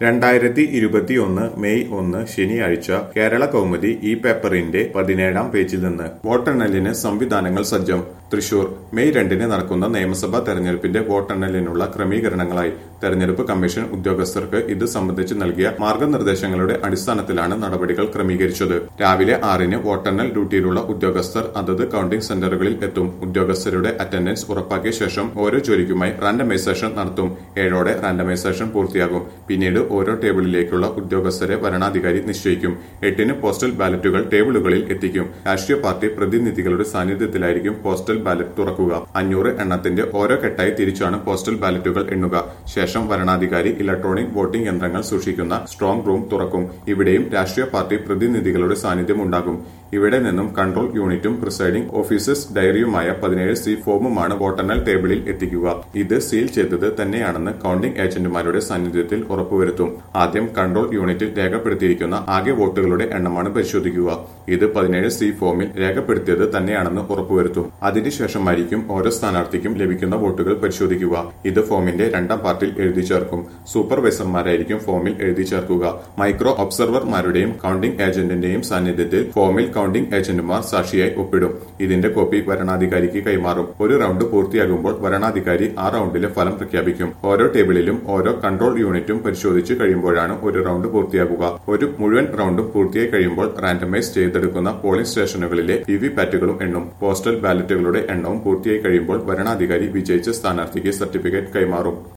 രണ്ടായിരത്തി ഇരുപത്തിയൊന്ന് മെയ് ഒന്ന് ശനിയാഴ്ച കേരള കൗമുദി ഈ പേപ്പറിന്റെ പതിനേഴാം പേജിൽ നിന്ന് വോട്ടെണ്ണലിന് സംവിധാനങ്ങൾ സജ്ജം തൃശൂർ മെയ് രണ്ടിന് നടക്കുന്ന നിയമസഭാ തെരഞ്ഞെടുപ്പിന്റെ വോട്ടെണ്ണലിനുള്ള ക്രമീകരണങ്ങളായി തെരഞ്ഞെടുപ്പ് കമ്മീഷൻ ഉദ്യോഗസ്ഥർക്ക് ഇത് സംബന്ധിച്ച് നൽകിയ മാർഗനിർദ്ദേശങ്ങളുടെ അടിസ്ഥാനത്തിലാണ് നടപടികൾ ക്രമീകരിച്ചത് രാവിലെ ആറിന് വോട്ടെണ്ണൽ ഡ്യൂട്ടിയിലുള്ള ഉദ്യോഗസ്ഥർ അതത് കൌണ്ടിംഗ് സെന്ററുകളിൽ എത്തും ഉദ്യോഗസ്ഥരുടെ അറ്റൻഡൻസ് ഉറപ്പാക്കിയ ശേഷം ഓരോ ജോലിക്കുമായി റാൻഡമൈസേഷൻ നടത്തും ഏഴോടെ റാൻഡമൈസേഷൻ പൂർത്തിയാകും പിന്നീട് ഓരോ ടേബിളിലേക്കുള്ള ഉദ്യോഗസ്ഥരെ വരണാധികാരി നിശ്ചയിക്കും എട്ടിന് പോസ്റ്റൽ ബാലറ്റുകൾ ടേബിളുകളിൽ എത്തിക്കും രാഷ്ട്രീയ പാർട്ടി പ്രതിനിധികളുടെ സാന്നിധ്യത്തിലായിരിക്കും പോസ്റ്റൽ ബാലറ്റ് തുറക്കുക അഞ്ഞൂറ് എണ്ണത്തിന്റെ ഓരോ കെട്ടായി തിരിച്ചാണ് പോസ്റ്റൽ ബാലറ്റുകൾ എണ്ണുക ശേഷം വരണാധികാരി ഇലക്ട്രോണിക് വോട്ടിംഗ് യന്ത്രങ്ങൾ സൂക്ഷിക്കുന്ന സ്ട്രോങ് റൂം തുറക്കും ഇവിടെയും രാഷ്ട്രീയ പാർട്ടി പ്രതിനിധികളുടെ സാന്നിധ്യം ഉണ്ടാകും ഇവിടെ നിന്നും കൺട്രോൾ യൂണിറ്റും പ്രിസൈഡിംഗ് ഓഫീസേഴ്സ് ഡയറിയുമായ പതിനേഴ് സി ഫോമുമാണ് വോട്ടെണ്ണൽ ടേബിളിൽ എത്തിക്കുക ഇത് സീൽ ചെയ്തത് തന്നെയാണെന്ന് കൌണ്ടിംഗ് ഏജന്റുമാരുടെ സാന്നിധ്യത്തിൽ ഉറപ്പുവരുത്തും ആദ്യം കൺട്രോൾ യൂണിറ്റിൽ രേഖപ്പെടുത്തിയിരിക്കുന്ന ആകെ വോട്ടുകളുടെ എണ്ണമാണ് പരിശോധിക്കുക ഇത് പതിനേഴ് സി ഫോമിൽ രേഖപ്പെടുത്തിയത് തന്നെയാണെന്ന് ഉറപ്പുവരുത്തും അതിനുശേഷമായിരിക്കും ഓരോ സ്ഥാനാർത്ഥിക്കും ലഭിക്കുന്ന വോട്ടുകൾ പരിശോധിക്കുക ഇത് ഫോമിന്റെ രണ്ടാം പാർട്ടിൽ എഴുതി ചേർക്കും സൂപ്പർവൈസർമാരായിരിക്കും ഫോമിൽ എഴുതി ചേർക്കുക മൈക്രോ ഒബ്സർവർമാരുടെയും കൌണ്ടിംഗ് ഏജന്റിന്റെയും സാന്നിധ്യത്തിൽ ഫോമിൽ കൌണ്ടിംഗ് ഏജന്റുമാർ സാക്ഷിയായി ഒപ്പിടും ഇതിന്റെ കോപ്പി വരണാധികാരിക്ക് കൈമാറും ഒരു റൗണ്ട് പൂർത്തിയാകുമ്പോൾ വരണാധികാരി ആ റൗണ്ടിലെ ഫലം പ്രഖ്യാപിക്കും ഓരോ ടേബിളിലും ഓരോ കൺട്രോൾ യൂണിറ്റും പരിശോധിച്ച് കഴിയുമ്പോഴാണ് ഒരു റൗണ്ട് പൂർത്തിയാകുക ഒരു മുഴുവൻ റൗണ്ടും പൂർത്തിയായി കഴിയുമ്പോൾ റാൻഡമൈസ് ചെയ്തെടുക്കുന്ന പോളിംഗ് സ്റ്റേഷനുകളിലെ വി വി പാറ്റുകളും എണ്ണും പോസ്റ്റൽ ബാലറ്റുകളുടെ എണ്ണവും പൂർത്തിയായി കഴിയുമ്പോൾ വരണാധികാരി വിജയിച്ച സ്ഥാനാർത്ഥിക്ക് സർട്ടിഫിക്കറ്റ് കൈമാറും